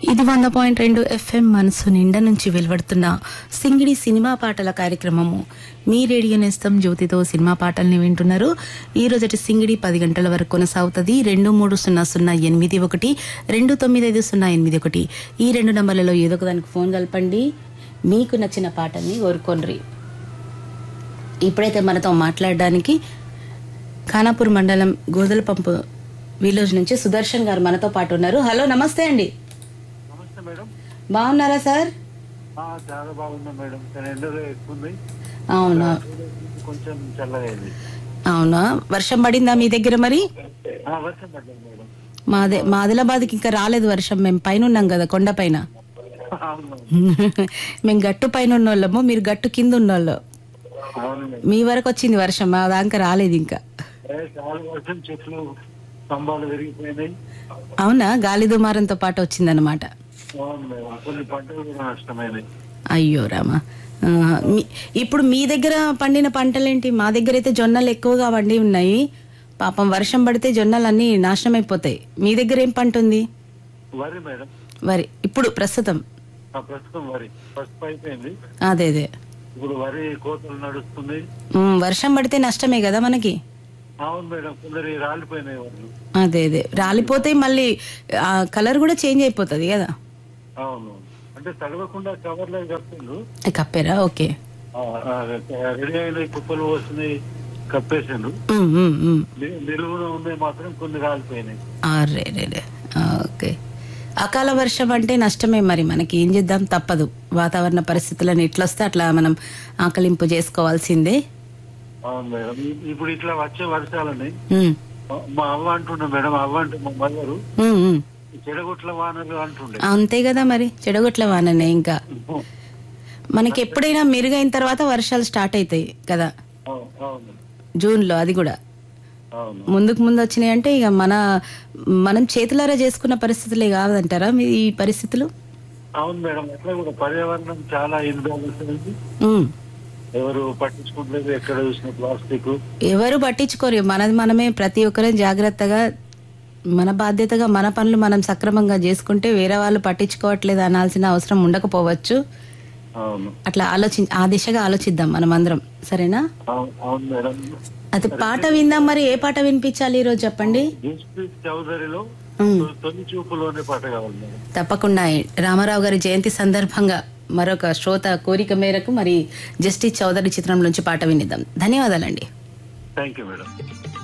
ఇది వంద పాయింట్ రెండు ఎఫ్ఎం మనసు నిండా నుంచి వెలువడుతున్న సింగిడి సినిమా పాటల కార్యక్రమము మీ రేడియో నేస్తం జ్యోతితో సినిమా పాటల్ని వింటున్నారు ఈ రోజటి సింగిడి పది గంటల వరకు కొనసాగుతుంది రెండు మూడు సున్నా సున్నా ఎనిమిది ఒకటి రెండు తొమ్మిది ఐదు సున్నా ఎనిమిది ఒకటి ఈ రెండు నంబర్లలో ఏదో ఒక దానికి ఫోన్ కలపండి మీకు నచ్చిన పాటల్ని కోరుకోండి ఇప్పుడైతే మనతో మాట్లాడడానికి ఖానాపూర్ మండలం గోదల పంపు విలేజ్ నుంచి సుదర్శన్ గారు మనతో పాటు ఉన్నారు హలో నమస్తే అండి నమస్తే మేడం బాగున్నారా సార్ ఆ, చాలా బాగుంది మేడం కానీ ఎండలో ఎక్కువ ఉంది అవునా కొంచెం చల్లగైంది అవునా వర్షం పడిందా మీ దగ్గర మరి ఆ, వర్షం పడ్డది మేడం మాదే మా ఆదిలాబాద్కి ఇంకా రాలేదు వర్షం మేము పైన ఉన్నాం కదా కొండ పైన అవును మేము గట్టు పైన ఉన్నోళ్ళము మీరు గట్టు కింద ఉన్నోళ్ళు అవును మేడం మీ వరకు వచ్చింది వర్షం మా దాకా రాలేదు ఇంకా ఏ, చాలా వర్షం చెట్లు స్తంభాలు విరిగిపోయినాయి అవునా గాలి దుమారంతో పాటు వచ్చిందనమాట అవును మేడం కొన్ని పంటలు కూడా నష్టమైనాయి అయ్యో రామా ఆ, మీ- ఇప్పుడు మీ దగ్గర పండిన పంటలేంటి మా దగ్గర అయితే జొన్నలు ఎక్కువగా పండి ఉన్నాయి పాపం వర్షం పడితే జొన్నలు అన్నీ నాశనం అయిపోతాయి మీ దగ్గర ఏం పంట ఉంది వరి మేడం వరి ఇప్పుడు ప్రస్తుతం ఆ ప్రస్తుతం వరి ఫస్ట్ అయిపోయింది అదే అదే ఇప్పుడు వరి కోతలు నడుస్తుంది ఉమ్, వర్షం పడితే నష్టమే కదా మనకి అవును మేడం కొందరి రాలిపోయినాయి వాళ్ళు అదే అదే రాలిపోతే మళ్ళీ ఆ కలర్ కూడా చేంజ్ అయిపోతుంది కదా అవును అంటే తడవకుండా కవర్లో కప్పిండు కప్పారా ఓకే రెడీ అయిన కుప్పలు వస్తున్నాయి కప్పేసిండు ఉమ్, ఉమ్, ఉమ్. ని- నిలువున ఉన్నాయి మాత్రం కొన్ని రాలిపోయినాయి అరే రే రే. ఆ, ఓకే అకాల వర్షం అంటే నష్టమే మరి మనకి ఏం చేద్దాం తప్పదు వాతావరణ పరిస్థితులను ఎట్లొస్తే అట్లా మనం ఆకలింపు చేసుకోవాల్సిందే అవును మేడం ఇ- ఇప్పుడు ఇట్లా వచ్చే వర్షాలని ఉమ్, మా- మా అవ్వ అంటుండే మేడం అవ్వ అంటే మా మదరు ఉమ్, ఉమ్. చెడగొట్ల వానలు అంటుండే అంతే కదా మరి చెడగొట్ల వాననే ఇంకా మనకి ఎప్పుడైనా మెరుగైన తర్వాత వర్షాలు స్టార్ట్ అవుతాయి కదా అవు- అవును జూన్లో అది కూడా అవును ముందుకు ముందు వచ్చినాయి అంటే ఇక మన మనం చేతులారా చేసుకున్న పరిస్థితులే కాదంటారా మీ ఈ పరిస్థితులు అవును మేడం అట్లా కూడా పర్యావరణం చాలా ఇన్బ్యాలెన్స్ అయింది ఉమ్. ఎవరు పట్టించుకోవట్లేదు ఎక్కడ చూసిన ప్లాస్టిక్ ఎవరు పట్టించుకోరు మనది మనమే ప్రతి ఒక్కరం జాగ్రత్తగా మన బాధ్యతగా మన పనులు మనం సక్రమంగా చేసుకుంటే వేరే వాళ్ళు పట్టించుకోవట్లేదు అనాల్సిన అవసరం ఉండకపోవచ్చు అవును అట్లా ఆలోచి ఆ దిశగా ఆలోచిద్దాం మనం అందరం సరేనా అవును అవును మేడం అది పాట విందాం మరి ఏ పాట వినిపించాలి ఈరోజు చెప్పండి జస్ప్రీత్ చౌదరిలో ఉమ్. తొలి చూపులోనే పాట కావాలి మేడం తప్పకుండా రామారావు గారి జయంతి సందర్భంగా మరొక శ్రోత కోరిక మేరకు మరి జస్టిస్ చౌదరి చిత్రం నుంచి పాట వినిద్దాం ధన్యవాదాలండి థ్యాంక్ యూ మేడం